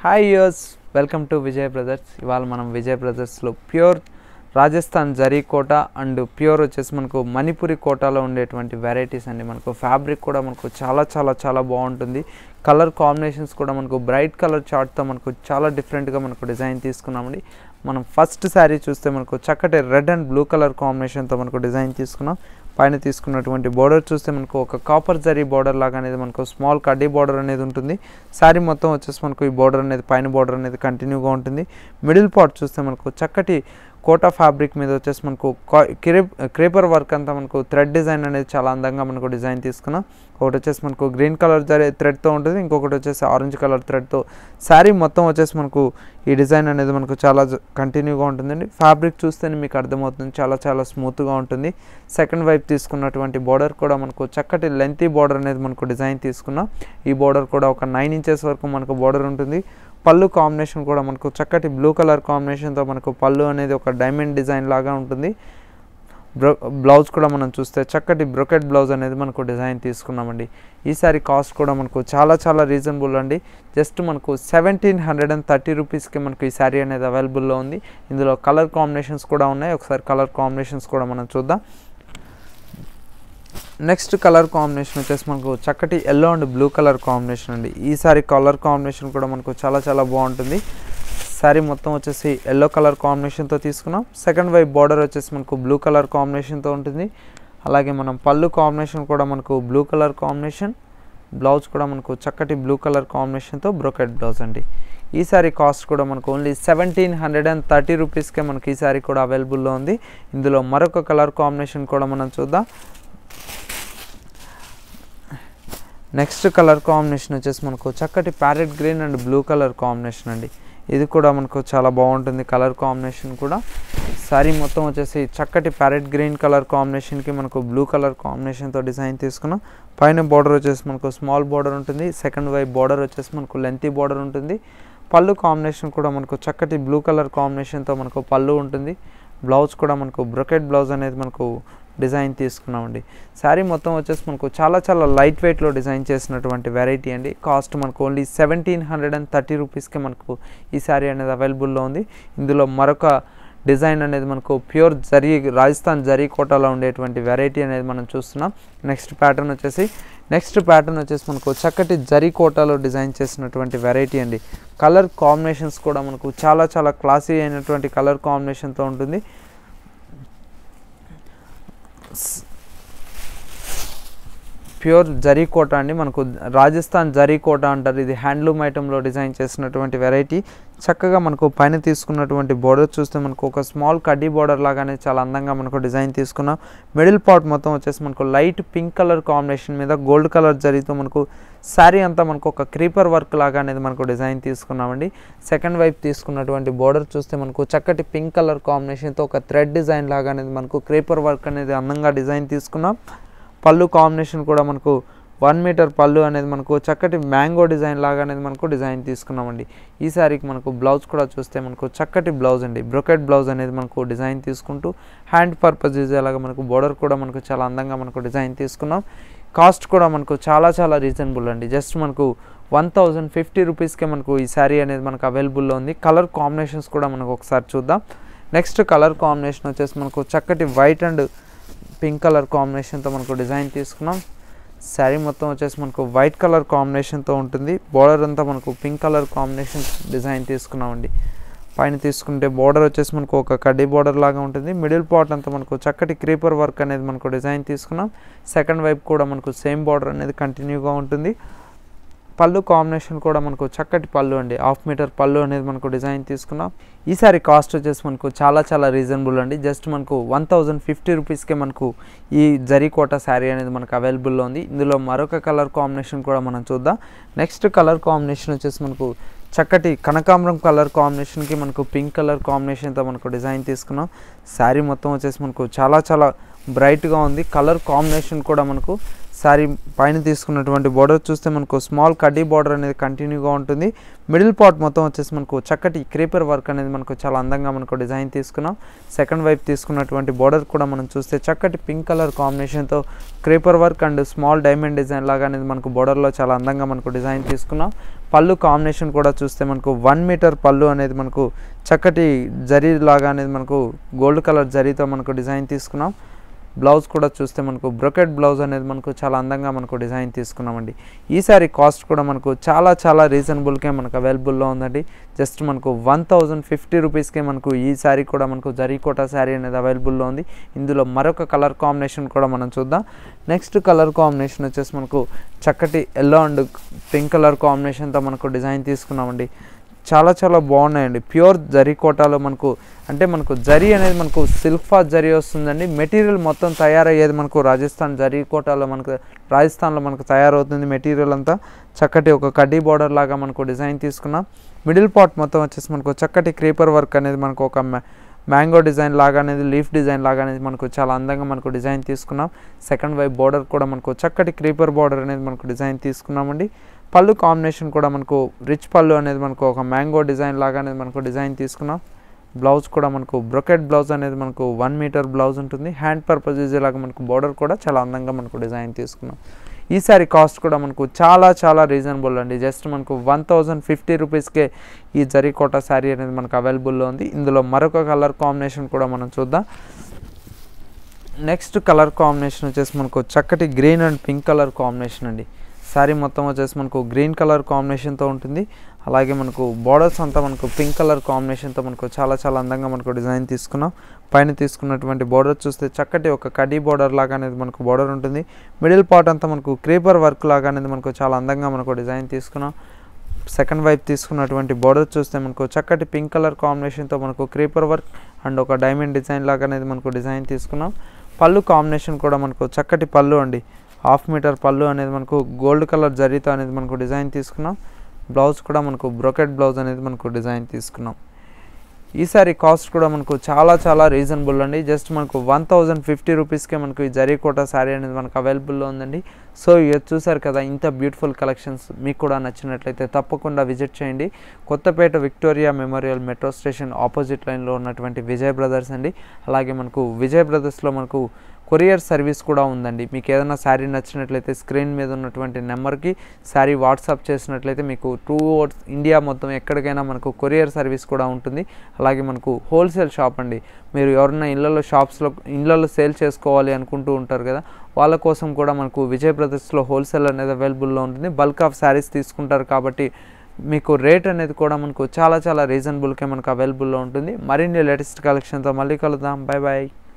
hi యూస్ welcome to Vijay brothers ఇవాళ మనం విజయ్ బ్రదర్స్లో pure Rajasthan zari kota and pure వచ్చేసి మనకు మణిపురి కోటాలో ఉండేటువంటి వెరైటీస్ అండి మనకు ఫ్యాబ్రిక్ కూడా మనకు చాలా చాలా చాలా బాగుంటుంది కలర్ కాంబినేషన్స్ కూడా మనకు బ్రైట్ కలర్ చార్ట్తో మనకు చాలా డిఫరెంట్గా మనకు డిజైన్ తీసుకున్నామండి మనం ఫస్ట్ శారీ చూస్తే మనకు చక్కటి రెడ్ అండ్ బ్లూ కలర్ కాంబినేషన్తో మనకు డిజైన్ తీసుకున్నాం పైన తీసుకున్నటువంటి బార్డర్ చూస్తే మనకు ఒక కాపర్ జరీ బార్డర్ లాగా అనేది మనకు స్మాల్ కడ్డీ బార్డర్ అనేది ఉంటుంది శారీ మొత్తం వచ్చేసి మనకు ఈ బార్డర్ అనేది పైన బార్డర్ అనేది కంటిన్యూగా ఉంటుంది మిడిల్ పార్ట్ చూస్తే మనకు చక్కటి కోటా ఫ్యాబ్రిక్ మీద వచ్చేసి మనకు క్రేపర్ వర్క్ అంతా మనకు థ్రెడ్ డిజైన్ అనేది చాలా అందంగా మనకు డిజైన్ తీసుకున్నాం ఒకటి వచ్చేసి మనకు గ్రీన్ కలర్ జరీ థ్రెడ్తో ఉంటుంది ఇంకొకటి వచ్చేసి ఆరెంజ్ కలర్ థ్రెడ్తో శారీ మొత్తం వచ్చేసి మనకు ఈ డిజైన్ అనేది మనకు చాలా కంటిన్యూగా ఉంటుందండి ఫ్యాబ్రిక్ చూస్తేనే మీకు అర్థమవుతుంది చాలా చాలా స్మూత్గా ఉంటుంది సెకండ్ వైపు తీసుకున్నటువంటి బార్డర్ కూడా మనకు చక్కటి లెంతీ బార్డర్ అనేది మనకు డిజైన్ తీసుకున్నాం ఈ బార్డర్ కూడా ఒక నైన్ ఇంచెస్ వరకు మనకు బార్డర్ ఉంటుంది పళ్ళు కాంబినేషన్ కూడా మనకు చక్కటి బ్లూ కలర్ కాంబినేషన్తో మనకు పళ్ళు అనేది ఒక డైమండ్ డిజైన్ లాగా ఉంటుంది బ్రో బ్లౌజ్ కూడా మనం చూస్తే చక్కటి బ్రొకెట్ బ్లౌజ్ అనేది మనకు డిజైన్ తీసుకున్నామండి ఈ సారీ కాస్ట్ కూడా మనకు చాలా చాలా రీజనబుల్ అండి జస్ట్ మనకు సెవెంటీన్ హండ్రెడ్ అండ్ థర్టీ రూపీస్కి మనకు ఈ శారీ అనేది అవైలబుల్లో ఉంది ఇందులో కలర్ కాంబినేషన్స్ కూడా ఉన్నాయి ఒకసారి కలర్ కాంబినేషన్స్ కూడా మనం చూద్దాం నెక్స్ట్ కలర్ కాంబినేషన్ వచ్చేసి మనకు చక్కటి yellow and blue colour combination అండి ఈ సారీ కలర్ కాంబినేషన్ కూడా మనకు చాలా చాలా బాగుంటుంది శారీ మొత్తం వచ్చేసి ఎల్లో కలర్ కాంబినేషన్తో తీసుకున్నాం సెకండ్ వైపు బార్డర్ వచ్చేసి మనకు బ్లూ కలర్ కాంబినేషన్తో ఉంటుంది అలాగే మనం పళ్ళు కాంబినేషన్ కూడా మనకు బ్లూ కలర్ కాంబినేషన్ బ్లౌజ్ కూడా మనకు చక్కటి బ్లూ కలర్ కాంబినేషన్తో బ్రోకెట్ బ్లౌజ్ అండి ఈ సారీ కాస్ట్ కూడా మనకు only seventeen hundred and thirty రూపీస్కే మనకి ఈ సారీ కూడా అవైలబుల్లో ఉంది ఇందులో మరొక కలర్ కాంబినేషన్ కూడా మనం చూద్దాం నెక్స్ట్ కలర్ కాంబినేషన్ వచ్చేసి మనకు చక్కటి parrot green and blue colour combination అండి ఇది కూడా మనకు చాలా బాగుంటుంది కలర్ కాంబినేషన్ కూడా శారీ మొత్తం వచ్చేసి చక్కటి ప్యారెట్ గ్రీన్ కలర్ కాంబినేషన్కి మనకు బ్లూ కలర్ కాంబినేషన్తో డిజైన్ తీసుకున్నాం పైన బార్డర్ వచ్చేసి మనకు స్మాల్ బార్డర్ ఉంటుంది సెకండ్ వైపు బార్డర్ వచ్చేసి మనకు లెంతీ బార్డర్ ఉంటుంది పళ్ళు కాంబినేషన్ కూడా మనకు చక్కటి బ్లూ కలర్ కాంబినేషన్తో మనకు పళ్ళు ఉంటుంది బ్లౌజ్ కూడా మనకు బ్రొకెట్ బ్లౌజ్ అనేది మనకు డిజైన్ తీసుకున్నామండి శారీ మొత్తం వచ్చేసి మనకు చాలా చాలా లైట్ వెయిట్లో డిజైన్ చేసినటువంటి వెరైటీ అండి కాస్ట్ మనకు only seventeen hundred and thirty రూపీస్కి మనకు ఈ శారీ అనేది అవైలబుల్లో ఉంది ఇందులో మరొక డిజైన్ అనేది మనకు ప్యూర్ జరీ రాజస్థాన్ జరీ కోటాలో ఉండేటువంటి వెరైటీ అనేది మనం చూస్తున్నాం నెక్స్ట్ ప్యాటర్న్ వచ్చేసి నెక్స్ట్ ప్యాటర్న్ వచ్చేసి మనకు చక్కటి జరీ కోటాలో డిజైన్ చేసినటువంటి వెరైటీ అండి కలర్ కాంబినేషన్స్ కూడా మనకు చాలా చాలా క్లాసీ అయినటువంటి కలర్ కాంబినేషన్తో ఉంటుంది ప్యూర్ జరీ కోట అండి మనకు రాజస్థాన్ జరీ కోట అంటారు ఇది హ్యాండ్లూమ్ ఐటెంలో డిజైన్ చేసినటువంటి వెరైటీ చక్కగా మనకు పైన తీసుకున్నటువంటి బోర్డర్ చూస్తే మనకు ఒక స్మాల్ కడ్డీ బోర్డర్ లాగానే చాలా అందంగా మనకు డిజైన్ తీసుకున్నాం మిడిల్ పార్ట్ మొత్తం వచ్చేసి మనకు లైట్ పింక్ కలర్ కాంబినేషన్ మీద గోల్డ్ కలర్ జరీతో మనకు శారీ అంతా మనకు ఒక క్రీపర్ వర్క్ లాగా అనేది మనకు డిజైన్ తీసుకున్నామండి సెకండ్ వైపు తీసుకున్నటువంటి బోర్డర్ చూస్తే మనకు చక్కటి పింక్ కలర్ కాంబినేషన్తో ఒక థ్రెడ్ డిజైన్ లాగా అనేది మనకు క్రీపర్ వర్క్ అనేది అందంగా డిజైన్ తీసుకున్నాం పళ్ళు కాంబినేషన్ కూడా మనకు వన్ మీటర్ పళ్ళు అనేది మనకు చక్కటి మ్యాంగో డిజైన్ లాగా అనేది మనకు డిజైన్ తీసుకున్నామండి ఈ శారీకి మనకు బ్లౌజ్ కూడా చూస్తే మనకు చక్కటి బ్లౌజ్ అండి బ్రొకెట్ బ్లౌజ్ అనేది మనకు డిజైన్ తీసుకుంటూ హ్యాండ్ పర్పస్ యూజ్ అలాగా మనకు బోర్డర్ కూడా మనకు చాలా అందంగా మనకు డిజైన్ తీసుకున్నాం కాస్ట్ కూడా మనకు చాలా చాలా రీజనబుల్ అండి జస్ట్ మనకు వన్ థౌజండ్ ఫిఫ్టీ రూపీస్కే మనకు ఈ శారీ అనేది మనకు అవైలబుల్లో ఉంది కలర్ కాంబినేషన్స్ కూడా మనకు ఒకసారి చూద్దాం నెక్స్ట్ కలర్ కాంబినేషన్ వచ్చేసి మనకు చక్కటి వైట్ అండ్ పింక్ కలర్ కాంబినేషన్తో మనకు డిజైన్ తీసుకున్నాం శారీ మొత్తం వచ్చేసి మనకు వైట్ కలర్ కాంబినేషన్తో ఉంటుంది బార్డర్ అంతా మనకు పింక్ కలర్ కాంబినేషన్ డిజైన్ తీసుకున్నామండి పైన తీసుకుంటే బార్డర్ వచ్చేసి మనకు ఒక కడ్డీ బార్డర్ లాగా ఉంటుంది మిడిల్ పార్ట్ అంతా మనకు చక్కటి క్రీపర్ వర్క్ అనేది మనకు డిజైన్ తీసుకున్నాం సెకండ్ వైపు కూడా మనకు సేమ్ బార్డర్ అనేది కంటిన్యూగా ఉంటుంది పళ్ళు కాంబినేషన్ కూడా మనకు చక్కటి పళ్ళు అండి హాఫ్ మీటర్ పళ్ళు అనేది మనకు డిజైన్ తీసుకున్నాం ఈసారి కాస్ట్ వచ్చేసి మనకు చాలా చాలా రీజనబుల్ అండి జస్ట్ మనకు వన్ థౌజండ్ ఫిఫ్టీ రూపీస్కే మనకు ఈ జరీకోట శారీ అనేది మనకు అవైలబుల్లో ఉంది ఇందులో మరొక కలర్ కాంబినేషన్ కూడా మనం చూద్దాం నెక్స్ట్ కలర్ కాంబినేషన్ వచ్చేసి మనకు చక్కటి కనకాంబరం కలర్ కాంబినేషన్కి మనకు పింక్ కలర్ కాంబినేషన్తో మనకు డిజైన్ తీసుకున్నాం శారీ మొత్తం వచ్చేసి మనకు చాలా చాలా బ్రైట్గా ఉంది కలర్ కాంబినేషన్ కూడా మనకు శారీ పైన తీసుకున్నటువంటి బార్డర్ చూస్తే మనకు స్మాల్ కడ్డీ బార్డర్ అనేది కంటిన్యూగా ఉంటుంది మిడిల్ పార్ట్ మొత్తం వచ్చేసి మనకు చక్కటి క్రీపర్ వర్క్ అనేది మనకు చాలా అందంగా మనకు డిజైన్ తీసుకున్నాం సెకండ్ వైపు తీసుకున్నటువంటి బార్డర్ కూడా మనం చూస్తే చక్కటి పింక్ కలర్ కాంబినేషన్తో creeper work and small diamond design లాగా అనేది మనకు బార్డర్లో చాలా అందంగా మనకు డిజైన్ తీసుకున్నాం పళ్ళు కాంబినేషన్ కూడా చూస్తే మనకు వన్ మీటర్ పళ్ళు అనేది మనకు చక్కటి జరీ లాగా అనేది మనకు గోల్డ్ కలర్ జరీతో మనకు డిజైన్ తీసుకున్నాం బ్లౌజ్ కూడా చూస్తే మనకు బ్రొకెట్ బ్లౌజ్ అనేది మనకు చాలా అందంగా మనకు డిజైన్ తీసుకున్నామండి ఈ సారీ కాస్ట్ కూడా మనకు చాలా చాలా రీజనబుల్కే మనకు అవైలబుల్లో ఉందండి జస్ట్ మనకు వన్ థౌజండ్ ఫిఫ్టీ రూపీస్కే మనకు ఈ శారీ కూడా మనకు జరీకోట శారీ అనేది అవైలబుల్లో ఉంది ఇందులో మరొక కలర్ కాంబినేషన్ కూడా మనం చూద్దాం నెక్స్ట్ కలర్ కాంబినేషన్ వచ్చేసి మనకు చక్కటి ఎల్లో అండ్ పింక్ కలర్ కాంబినేషన్తో మనకు డిజైన్ తీసుకున్నామండి చాలా చాలా బాగున్నాయండి ప్యూర్ జరీ కోటాలో మనకు అంటే మనకు జరీ అనేది మనకు సిల్ఫా జరీ వస్తుందండి మెటీరియల్ మొత్తం తయారయ్యేది మనకు రాజస్థాన్ జరీ కోటాలో మనకు రాజస్థాన్లో మనకు తయారవుతుంది మెటీరియల్ అంతా చక్కటి ఒక కడ్డీ బార్డర్ లాగా మనకు డిజైన్ తీసుకున్నాం మిడిల్ పార్ట్ మొత్తం వచ్చేసి మనకు చక్కటి క్రీపర్ వర్క్ అనేది మనకు ఒక మ్యాంగో డిజైన్ లాగా అనేది లీఫ్ డిజైన్ లాగా అనేది మనకు చాలా అందంగా మనకు డిజైన్ తీసుకున్నాం సెకండ్ వైపు బార్డర్ కూడా మనకు చక్కటి క్రీపర్ బార్డర్ అనేది మనకు డిజైన్ తీసుకున్నామండి పళ్ళు కాంబినేషన్ కూడా మనకు రిచ్ పళ్ళు అనేది మనకు ఒక మ్యాంగో డిజైన్ లాగా అనేది మనకు డిజైన్ తీసుకున్నాం బ్లౌజ్ కూడా మనకు బ్రొకెట్ బ్లౌజ్ అనేది మనకు వన్ మీటర్ బ్లౌజ్ ఉంటుంది హ్యాండ్ పర్పస్ లాగా మనకు బార్డర్ కూడా చాలా అందంగా మనకు డిజైన్ తీసుకున్నాం ఈ సారీ కాస్ట్ కూడా మనకు చాలా చాలా రీజనబుల్ అండి జస్ట్ మనకు వన్ థౌజండ్ ఫిఫ్టీ రూపీస్కే ఈ జరీకోట శారీ అనేది మనకు అవైలబుల్లో ఉంది ఇందులో మరొక కలర్ కాంబినేషన్ కూడా మనం చూద్దాం నెక్స్ట్ కలర్ కాంబినేషన్ వచ్చేసి మనకు చక్కటి green and pink colour combination అండి శారీ మొత్తం వచ్చేసి మనకు గ్రీన్ కలర్ కాంబినేషన్తో ఉంటుంది అలాగే మనకు బార్డర్స్ అంతా మనకు పింక్ కలర్ కాంబినేషన్తో మనకు చాలా చాలా అందంగా మనకు డిజైన్ తీసుకున్నాం పైన తీసుకున్నటువంటి బార్డర్ చూస్తే చక్కటి ఒక కడీ బార్డర్ లాగా అనేది మనకు బార్డర్ ఉంటుంది మిడిల్ పార్ట్ అంతా మనకు క్రీపర్ వర్క్ లాగా అనేది మనకు చాలా అందంగా మనకు డిజైన్ తీసుకున్నాం సెకండ్ వైపు తీసుకున్నటువంటి బార్డర్ చూస్తే మనకు చక్కటి పింక్ కలర్ కాంబినేషన్తో మనకు క్రీపర్ వర్క్ అండ్ ఒక డైమండ్ డిజైన్ లాగా అనేది మనకు డిజైన్ తీసుకున్నాం పళ్ళు కాంబినేషన్ కూడా మనకు చక్కటి పళ్ళు అండి హాఫ్ మీటర్ పళ్ళు అనేది మనకు గోల్డ్ కలర్ జరీతో అనేది మనకు డిజైన్ తీసుకున్నాం బ్లౌజ్ కూడా మనకు బ్రొకెట్ బ్లౌజ్ అనేది మనకు డిజైన్ తీసుకున్నాం ఈ సారీ కాస్ట్ కూడా మనకు చాలా చాలా రీజనబుల్ అండి జస్ట్ మనకు వన్ థౌజండ్ ఫిఫ్టీ రూపీస్కే మనకు ఈ జరీ కోట శారీ అనేది మనకు అవైలబుల్లో ఉందండి సో ఇది చూసారు కదా ఇంత బ్యూటిఫుల్ కలెక్షన్స్ మీకు కూడా నచ్చినట్లయితే తప్పకుండా విజిట్ చేయండి Kothapet Victoria Memorial metro station opposite లైన్లో ఉన్నటువంటి విజయ్ బ్రదర్స్ అండి అలాగే మనకు విజయ్ బ్రదర్స్లో మనకు కొరియర్ సర్వీస్ కూడా ఉందండి మీకు ఏదైనా శారీ నచ్చినట్లయితే స్క్రీన్ మీద ఉన్నటువంటి నెంబర్కి శారీ వాట్సాప్ చేసినట్లయితే మీకు టూ ఇండియా మొత్తం ఎక్కడికైనా మనకు కొరియర్ సర్వీస్ కూడా ఉంటుంది అలాగే మనకు హోల్సేల్ షాప్ అండి మీరు ఎవరైనా ఇళ్ళలో షాప్స్లో ఇళ్ళలో సేల్ చేసుకోవాలి అనుకుంటూ ఉంటారు కదా వాళ్ళ కోసం కూడా మనకు విజయ్ బ్రదర్స్లో హోల్సేల్ అనేది అవైలబుల్లో ఉంటుంది బల్క్ ఆఫ్ శారీస్ తీసుకుంటారు కాబట్టి మీకు రేట్ అనేది కూడా మనకు చాలా చాలా రీజనబుల్కే మనకు అవైలబుల్లో ఉంటుంది మరిన్ని లేటెస్ట్ కలెక్షన్తో మళ్ళీ కలుద్దాం బాయ్ బాయ్